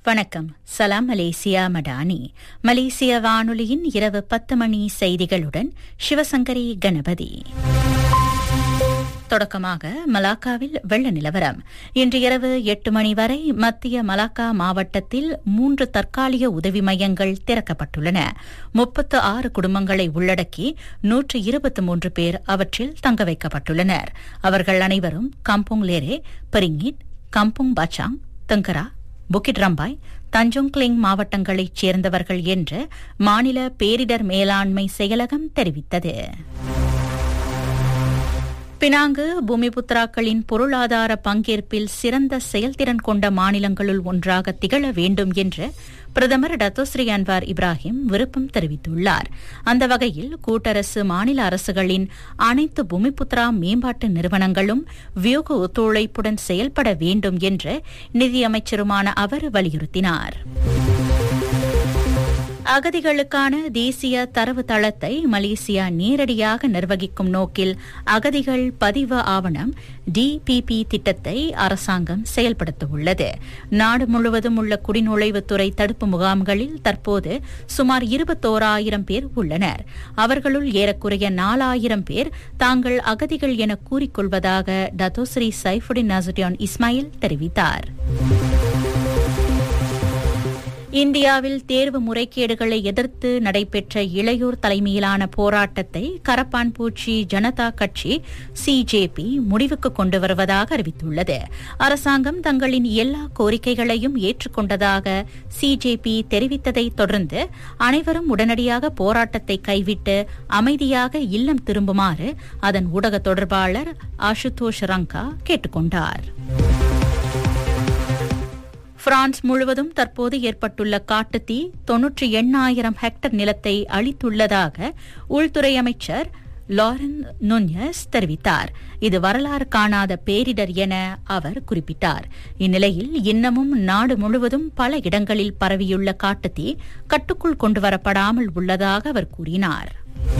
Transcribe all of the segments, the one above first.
வணக்கம் சலாம் மலேசியா மடானி மலேசிய வானொலியின் இரவு பத்து மணி செய்திகளுடன் சிவசங்கரி கணபதி தொடக்கமாக மலாக்காவில் வெள்ள நிலவரம் இன்று இரவு எட்டு மணி வரை மத்திய மலாக்கா மாவட்டத்தில் மூன்று தற்காலிக உதவி மையங்கள் திறக்கப்பட்டுள்ளன முப்பத்து ஆறு குடும்பங்களை உள்ளடக்கி நூற்று இருபத்தி மூன்று பேர் அவற்றில் தங்க வைக்கப்பட்டுள்ளனர் அவர்கள் அனைவரும் Kampung Lereh Peringgit Kampung Bachang தங்கரா புக்கிட் ரம்பாய் தஞ்சோங் கிளிங் மாவட்டங்களைச் சேர்ந்தவர்கள் என்று மாநில பேரிடர் மேலாண்மை செயலகம் தெரிவித்தது பினாங்கு பூமிபுத்ராக்களின் பொருளாதார பங்கேற்பில் சிறந்த செயல்திறன் கொண்ட மாநிலங்களுள் ஒன்றாக திகழ வேண்டும் என்று பிரதமர் டத்தோஸ்ரீ அன்வார் இப்ராஹிம் விருப்பம் தெரிவித்துள்ளார் அந்த வகையில் கூட்டரசு மாநில அரசுகளின் அனைத்து பூமிபுத்ரா மேம்பாட்டு நிறுவனங்களும் வியோக ஒத்துழைப்புடன் செயல்பட வேண்டும் என்று நிதியமைச்சருமான அவர் வலியுறுத்தினார் அகதிகளுக்கான தேசிய தரவு தளத்தை மலேசியா நேரடியாக நிர்வகிக்கும் நோக்கில் அகதிகள் பதிவு ஆவணம் டிபிபி திட்டத்தை அரசாங்கம் செயல்படுத்தவுள்ளது நாடு முழுவதும் உள்ள குடிநுழைவுத்துறை தடுப்பு முகாம்களில் தற்போது சுமார் இருபத்தோராயிரம் பேர் உள்ளனர் அவர்களுள் ஏறக்குறைய நாலாயிரம் பேர் தாங்கள் அகதிகள் என கூறிக்கொள்வதாக டத்தோஸ்ரீ சைஃபுடின் நசுடியான் இஸ்மாயில் தெரிவித்தார் இந்தியாவில் தேர்வு முறைகேடுகளை எதிர்த்து நடைபெற்ற இளையோர் தலைமையிலான போராட்டத்தை கரப்பான்பூச்சி ஜனதா கட்சி சிஜேபி முடிவுக்கு கொண்டு வருவதாக அறிவித்துள்ளது அரசாங்கம் தங்களின் எல்லா கோரிக்கைகளையும் ஏற்றுக்கொண்டதாக சிஜேபி தெரிவித்ததை தொடர்ந்து அனைவரும் உடனடியாக போராட்டத்தை கைவிட்டு அமைதியாக இல்லம் திரும்புமாறு அதன் ஊடக தொடர்பாளர் ஆசுதோஷ் ரங்கா கேட்டுக் கொண்டார் பிரான்ஸ் முழுவதும் தற்போது ஏற்பட்டுள்ள காட்டுத்தீ தொன்னூற்றி எண்ணாயிரம் ஹெக்டர் நிலத்தை அளித்துள்ளதாக உள்துறை அமைச்சர் லாரன் நுன்யஸ் தெரிவித்தார் இது வரலாறு காணாத பேரிடர் என அவர் குறிப்பிட்டார் இந்நிலையில் இன்னமும் நாடு முழுவதும் பல இடங்களில் பரவியுள்ள காட்டுத்தீ கட்டுக்குள் கொண்டுவரப்படாமல் உள்ளதாக அவர் கூறினார்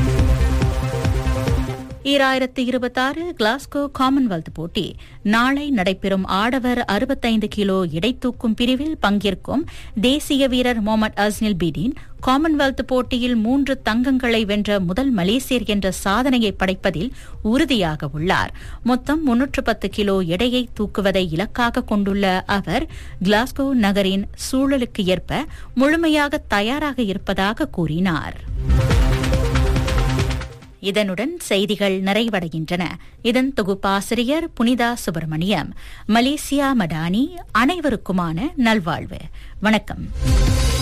ஈராயிரத்து இருபத்தாறு கிளாஸ்கோ காமன்வெல்த் போட்டி நாளை நடைபெறும் ஆடவர் அறுபத்தைந்து கிலோ இடைத்தூக்கும் பிரிவில் பங்கேற்கும் தேசிய வீரர் முகமது அஸ்னில் பீடின் காமன்வெல்த் போட்டியில் மூன்று தங்கங்களை வென்ற முதல் மலேசியர் என்ற சாதனையை படைப்பதில் உறுதியாக உள்ளார் மொத்தம் முன்னூற்று பத்து கிலோ எடையை தூக்குவதை இலக்காக கொண்டுள்ள அவர் கிளாஸ்கோ நகரின் சூழலுக்கு ஏற்ப முழுமையாக தயாராக இருப்பதாக கூறினார் இதனுடன் செய்திகள் நிறைவடைகின்றன இதன் தொகுப்பாசிரியர் புனிதா சுப்பிரமணியம் மலேசியா மடானி அனைவருக்குமான நல்வாழ்வு வணக்கம்